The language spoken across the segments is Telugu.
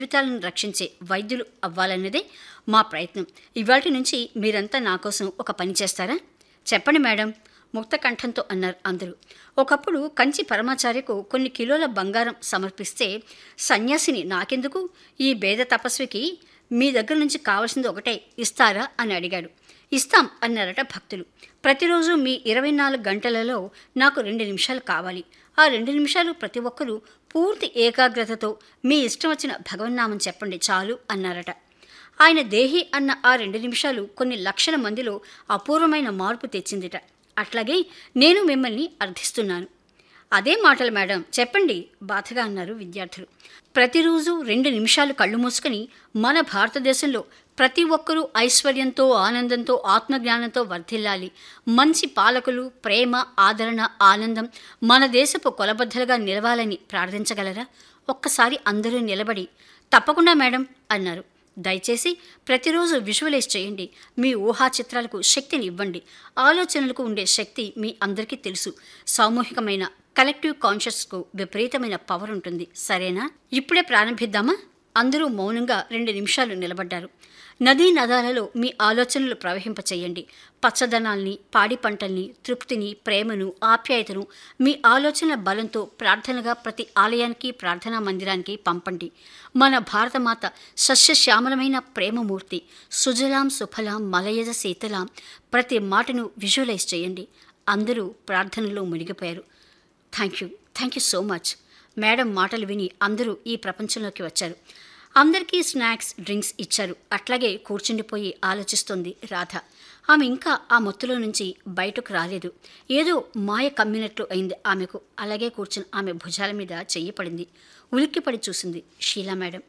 జీవితాలను రక్షించే వైద్యులు అవ్వాలన్నదే మా ప్రయత్నం ఇవాటి నుంచి మీరంతా నా కోసం ఒక పని చేస్తారా చెప్పండి మేడం ముక్త కంఠంతో అన్నారు అందరూ ఒకప్పుడు కంచి పరమాచార్యకు కొన్ని కిలోల బంగారం సమర్పిస్తే సన్యాసిని నాకెందుకు ఈ భేద తపస్వికి మీ దగ్గర నుంచి కావాల్సింది ఒకటే ఇస్తారా అని అడిగాడు ఇస్తాం అన్నారట భక్తులు ప్రతిరోజు మీ ఇరవై నాలుగు గంటలలో నాకు రెండు నిమిషాలు కావాలి ఆ రెండు నిమిషాలు ప్రతి ఒక్కరూ పూర్తి ఏకాగ్రతతో మీ ఇష్టం వచ్చిన భగవన్నామం చెప్పండి చాలు అన్నారట ఆయన దేహి అన్న ఆ రెండు నిమిషాలు కొన్ని లక్షల మందిలో అపూర్వమైన మార్పు తెచ్చిందిట అట్లాగే నేను మిమ్మల్ని అర్థిస్తున్నాను అదే మాటలు మేడం చెప్పండి బాధగా అన్నారు విద్యార్థులు ప్రతిరోజు రెండు నిమిషాలు కళ్ళు మూసుకొని మన భారతదేశంలో ప్రతి ఒక్కరూ ఐశ్వర్యంతో ఆనందంతో ఆత్మజ్ఞానంతో వర్ధిల్లాలి మంచి పాలకులు ప్రేమ ఆదరణ ఆనందం మన దేశపు కొలబద్దలుగా నిలవాలని ప్రార్థించగలరా ఒక్కసారి అందరూ నిలబడి తప్పకుండా మేడం అన్నారు దయచేసి ప్రతిరోజు విజువలైజ్ చేయండి మీ ఊహా చిత్రాలకు శక్తిని ఇవ్వండి ఆలోచనలకు ఉండే శక్తి మీ అందరికీ తెలుసు సామూహికమైన కలెక్టివ్ కాన్షియస్కు విపరీతమైన పవర్ ఉంటుంది సరేనా ఇప్పుడే ప్రారంభిద్దామా అందరూ మౌనంగా రెండు నిమిషాలు నిలబడ్డారు నదీ నదాలలో మీ ఆలోచనలు ప్రవహింపచేయండి పచ్చదనాల్ని పాడి పంటల్ని తృప్తిని ప్రేమను ఆప్యాయతను మీ ఆలోచనల బలంతో ప్రార్థనగా ప్రతి ఆలయానికి ప్రార్థనా మందిరానికి పంపండి మన భారతమాత సస్యశ్యామలమైన ప్రేమమూర్తి సుజలాం సుఫలాం మలయజ శీతలాం ప్రతి మాటను విజువలైజ్ చేయండి అందరూ ప్రార్థనలో మునిగిపోయారు thank you thank you so much madam మాటలు విని అందరూ ఈ ప్రపంచంలోకి వచ్చారు అందరికీ స్నాక్స్ డ్రింక్స్ ఇచ్చారు అట్లాగే కూర్చుండిపోయి ఆలోచిస్తోంది రాధ ఆమె ఇంకా ఆ మొత్తులో నుంచి బయటకు రాలేదు ఏదో మాయ కమ్మినట్లు అయింది ఆమెకు అలాగే కూర్చుని ఆమె భుజాల మీద చెయ్యి పడింది ఉలిక్కిపడి చూసింది షీలా మేడం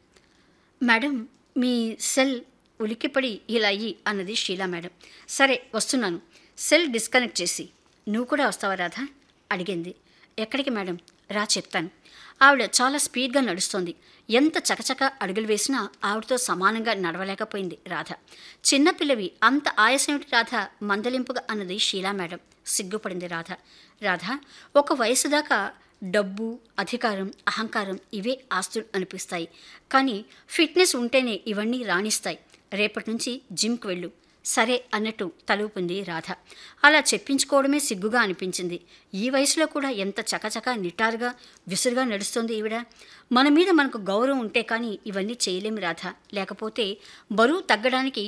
మేడం మీ సెల్ ఉలిక్కిపడి ఇలా అయ్యి అన్నది షీలా మేడం సరే వస్తున్నాను సెల్ డిస్కనెక్ట్ చేసి నువ్వు కూడా వస్తావా రాధా అడిగింది ఎక్కడికి మేడం రా చెప్తాను ఆవిడ చాలా స్పీడ్గా నడుస్తోంది ఎంత చకచక అడుగులు వేసినా ఆవిడతో సమానంగా నడవలేకపోయింది రాధ చిన్నపిల్లవి అంత ఆయాసమేమిటి రాధ మందలింపుగా అన్నది షీలా మేడం సిగ్గుపడింది రాధ రాధ ఒక వయసు దాకా డబ్బు అధికారం అహంకారం ఇవే ఆస్తులు అనిపిస్తాయి కానీ ఫిట్నెస్ ఉంటేనే ఇవన్నీ రాణిస్తాయి రేపటి నుంచి జిమ్కి వెళ్ళు సరే అన్నట్టు తలుపుంది రాధ అలా చెప్పించుకోవడమే సిగ్గుగా అనిపించింది ఈ వయసులో కూడా ఎంత చకచక నిటారుగా విసురుగా నడుస్తుంది ఈవిడ మన మీద మనకు గౌరవం ఉంటే కానీ ఇవన్నీ చేయలేము రాధ లేకపోతే బరువు తగ్గడానికి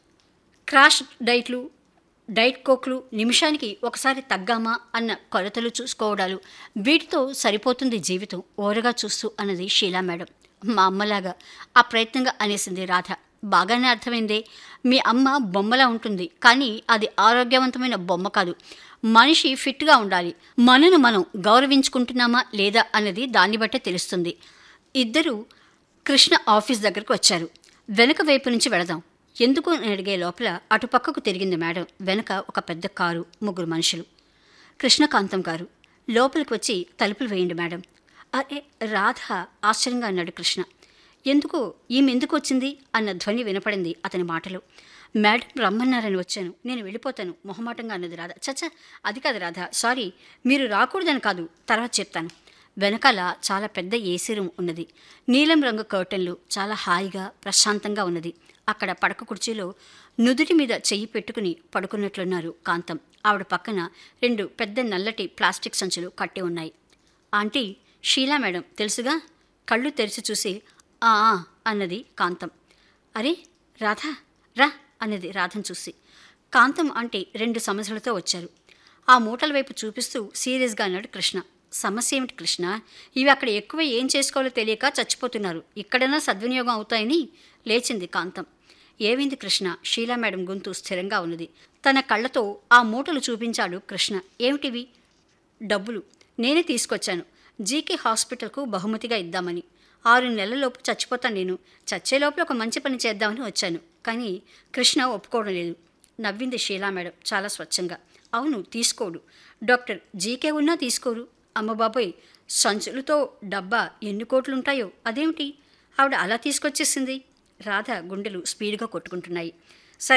క్రాష్ డైట్లు డైట్ కోక్లు నిమిషానికి ఒకసారి తగ్గామా అన్న కొలతలు చూసుకోవడాలు వీటితో సరిపోతుంది జీవితం ఓరగా చూస్తూ అన్నది షీలా మేడం మా అమ్మలాగా ఆ ప్రయత్నంగా అనేసింది రాధ బాగానే అర్థమైందే మీ అమ్మ బొమ్మలా ఉంటుంది కానీ అది ఆరోగ్యవంతమైన బొమ్మ కాదు మనిషి ఫిట్గా ఉండాలి మనను మనం గౌరవించుకుంటున్నామా లేదా అన్నది దాన్ని బట్టే తెలుస్తుంది ఇద్దరు కృష్ణ ఆఫీస్ దగ్గరకు వచ్చారు వెనక వైపు నుంచి వెళదాం ఎందుకు అని అడిగే లోపల అటుపక్కకు తిరిగింది మేడం వెనక ఒక పెద్ద కారు ముగ్గురు మనుషులు కృష్ణకాంతం గారు లోపలికి వచ్చి తలుపులు వేయండి మేడం అరే రాధ ఆశ్చర్యంగా అన్నాడు కృష్ణ ఎందుకు ఈమె ఎందుకు వచ్చింది అన్న ధ్వని వినపడింది అతని మాటలు మేడం రమ్మన్నారని వచ్చాను నేను వెళ్ళిపోతాను మొహమాటంగా అన్నది రాధ చచ్చ అది కాదు రాధ సారీ మీరు రాకూడదని కాదు తర్వాత చెప్తాను వెనకాల చాలా పెద్ద ఏసీ రూమ్ ఉన్నది నీలం రంగు కర్టన్లు చాలా హాయిగా ప్రశాంతంగా ఉన్నది అక్కడ పడక కుర్చీలో నుదుటి మీద చెయ్యి పెట్టుకుని పడుకున్నట్లున్నారు కాంతం ఆవిడ పక్కన రెండు పెద్ద నల్లటి ప్లాస్టిక్ సంచులు కట్టి ఉన్నాయి ఆంటీ షీలా మేడం తెలుసుగా కళ్ళు తెరిచి చూసి ఆ ఆ అన్నది కాంతం అరే రాధా రా అన్నది రాధను చూసి కాంతం ఆంటీ రెండు సమస్యలతో వచ్చారు ఆ మూటల వైపు చూపిస్తూ సీరియస్గా అన్నాడు కృష్ణ సమస్య ఏమిటి కృష్ణ ఇవి అక్కడ ఎక్కువ ఏం చేసుకోవాలో తెలియక చచ్చిపోతున్నారు ఇక్కడైనా సద్వినియోగం అవుతాయని లేచింది కాంతం ఏమైంది కృష్ణ షీలా మేడం గొంతు స్థిరంగా ఉన్నది తన కళ్ళతో ఆ మూటలు చూపించాడు కృష్ణ ఏమిటివి డబ్బులు నేనే తీసుకొచ్చాను జీకే హాస్పిటల్కు బహుమతిగా ఇద్దామని ఆరు నెలలలోపు చచ్చిపోతాను నేను చచ్చే లోపల ఒక మంచి పని చేద్దామని వచ్చాను కానీ కృష్ణ ఒప్పుకోవడం లేదు నవ్వింది షీలా మేడం చాలా స్వచ్ఛంగా అవును తీసుకోడు డాక్టర్ జీకే ఉన్నా తీసుకోరు అమ్మ బాబోయ్ సంచులతో డబ్బా ఎన్ని కోట్లుంటాయో అదేమిటి ఆవిడ అలా తీసుకొచ్చేసింది రాధ గుండెలు స్పీడ్గా కొట్టుకుంటున్నాయి సరే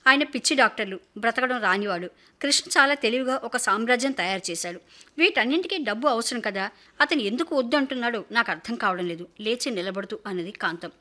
ఆయన పిచ్చి డాక్టర్లు బ్రతకడం రానివాడు కృష్ణ చాలా తెలివిగా ఒక సామ్రాజ్యం తయారు చేశాడు వీటన్నింటికీ డబ్బు అవసరం కదా అతను ఎందుకు వద్దు అంటున్నాడో నాకు అర్థం కావడం లేదు లేచి నిలబడుతూ అన్నది కాంతం